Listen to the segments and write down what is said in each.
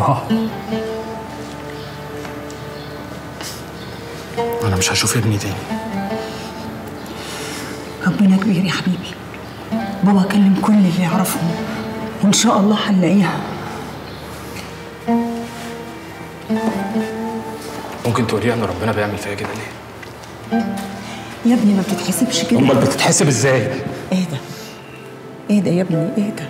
اه انا مش هشوف ابني تاني ربنا كبير يا حبيبي بابا كلم كل اللي يعرفهم وان شاء الله هنلاقيها ممكن تقولي ان ربنا بيعمل فيا كده ليه يا ابني ما بتتحسبش كده امال بتتحسب ازاي ايه ده ايه ده يا ابني ايه ده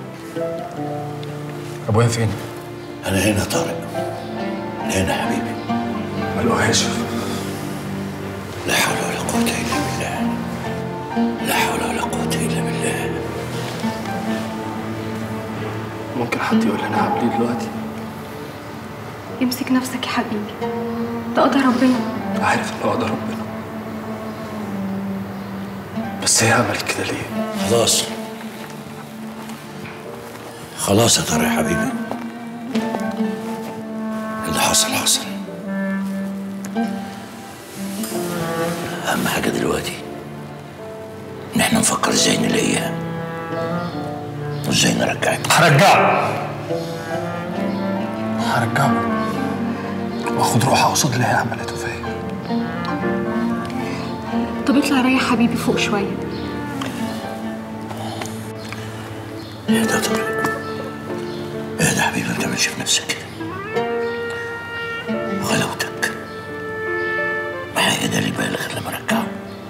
ابويا فين انا هنا طارق هنا حبيبي ملقوهاش لا حول ولا قوة إلا بالله لا حول ولا قوة إلا بالله ممكن حد يقول لي انا هعمل ايه دلوقتي امسك نفسك يا حبيبي ده قدر ربنا عارف ان اقدر ربنا بس هي عملت كده ليه خلاص خلاص يا طارق يا حبيبي اللي حصل حصل أهم حاجة دلوقتي إن إحنا نفكر إزاي نلاقيها وإزاي نرجعها هرجعه هرجعه واخد روحها قصاد اللي هي عملته فيا طب اطلع ريح حبيبي فوق شويه اهدى يا طارق اهدى يا حبيبي ما تعملش في نفسك كده غلاوتك ما هي ده اللي بالغ لما رجعه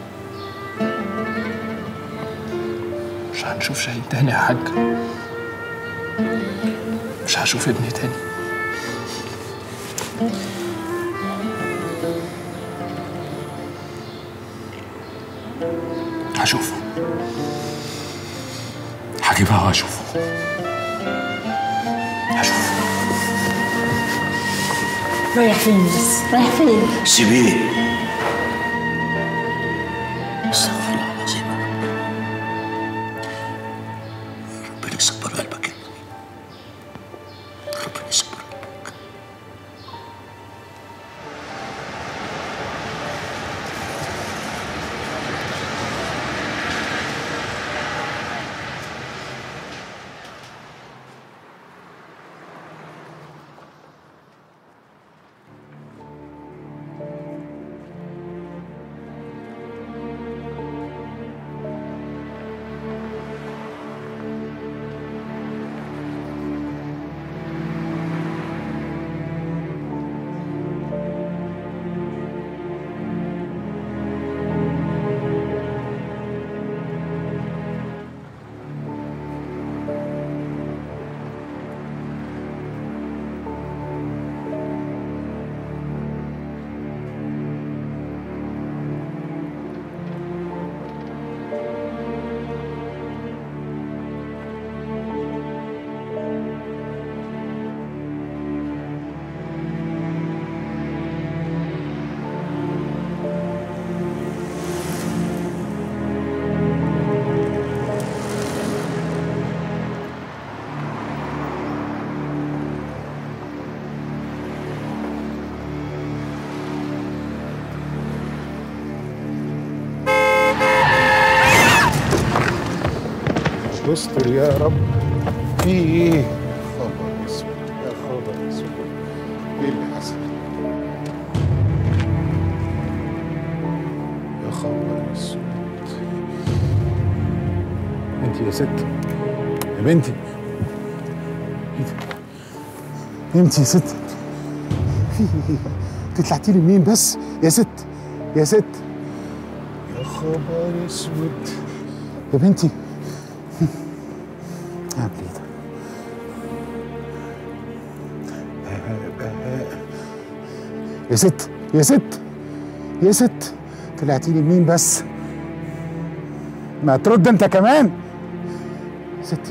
مش هنشوف شاهين تاني يا حاج مش هشوف ابني تاني هشوفه هجيبها وهشوفه هشوفه رايح فين بس رايح فين سيبيه استغفر الله العظيم يا رب ربنا يصبر قلبك يا ابني ربنا يصبر قلبك استر يا رب في ايه؟ خبر اسود يا خبر اسود ايه اللي حصل؟ يا خبر اسود انت يا ست يا بنتي إيه ده؟ انت يا ست في ايه؟ انت طلعتي لي منين بس؟ يا ست يا ست يا خبر اسود يا بنتي اعمل ايه ده؟ بهاء بهاء يا ست يا ست يا ست طلعتي لي منين بس؟ ما ترد انت كمان ستي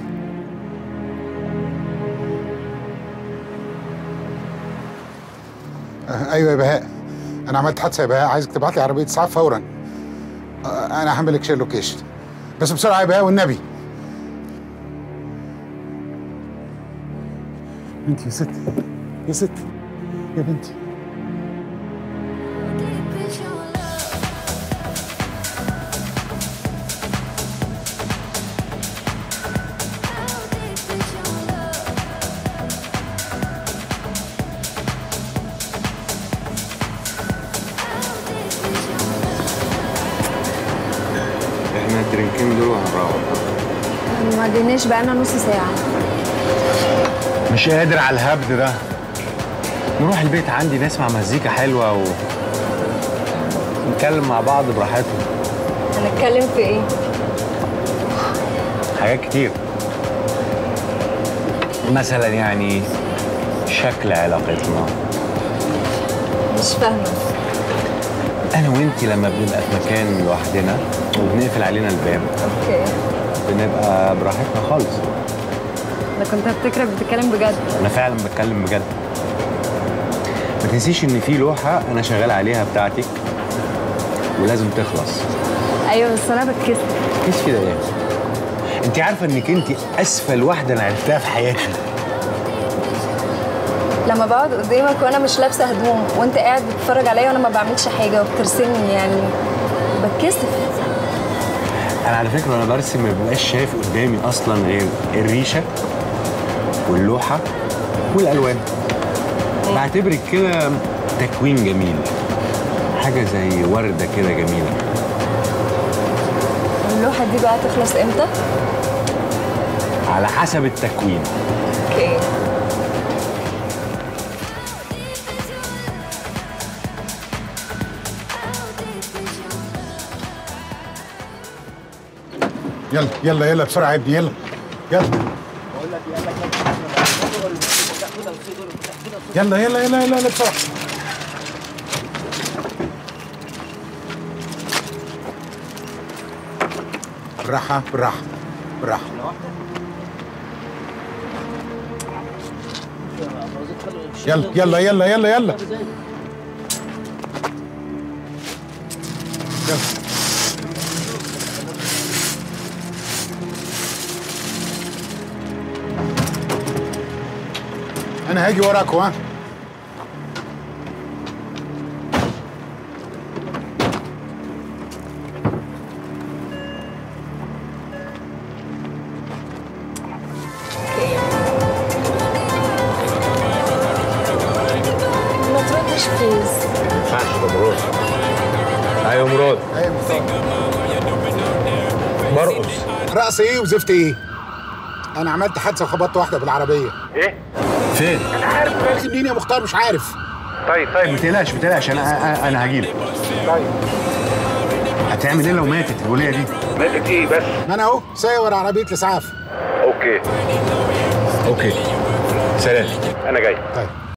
آه، ايوه يا بهاء انا عملت حادثه يا بهاء عايزك تبعت لي عربيه اسعاف فورا آه، انا هعمل لك شير لوكيشن بس بسرعه يا بهاء والنبي انت يا ست يا ست يا بنتي الدرينكين دول وهنروح ما جيناش بقالنا نص ساعة مش قادر على الهبد ده نروح البيت عندي نسمع مزيكا حلوة و نتكلم مع بعض براحتنا هنتكلم في ايه؟ حاجات كتير مثلا يعني شكل علاقتنا مش فاهمة انا وانتي لما بنبقى في مكان لوحدنا وبنقفل علينا الباب اوكي بنبقى براحتنا خالص انا كنت هفتكرك بتتكلم بجد انا فعلا بتكلم بجد ما تنسيش ان في لوحه انا شغال عليها بتاعتك ولازم تخلص ايوه بس انا بتكسف مفيش كده ايه انت عارفه انك انت اسفل واحده انا عرفتها في حياتي لما بقعد قدامك وانا مش لابسه هدوم وانت قاعد بتتفرج عليا وانا ما بعملش حاجه وبترسمني يعني بتكسف انا على فكره وانا برسم ما ببقاش شايف قدامي اصلا غير الريشه واللوحه والالوان بعتبرك كده تكوين جميل حاجه زي ورده كده جميله اللوحه دي بقى تخلص امتى؟ على حسب التكوين اوكي يلا يلا يلا بسرعه يا ابني يلا يلا يلا يلا يلا يلا يلا بسرعه بالراحه بالراحه بالراحه يلا يلا يلا يلا يلا يلا انا هاجي وراكوا ها ما تردش بليز ما ينفعش ده مراد ايوه مراد مرقص رقص ايه وزفت ايه انا عملت حادثه وخبطت واحده بالعربيه فين عارف منين يا مختار مش عارف طيب طيب ما تقلقش ما تقلقش انا انا, أنا هجيلك طيب هتعمل ايه لو ماتت الوليه دي ماتت ايه بس ما انا اهو سايق ورا عربيه الاسعاف اوكي اوكي سلام انا جاي طيب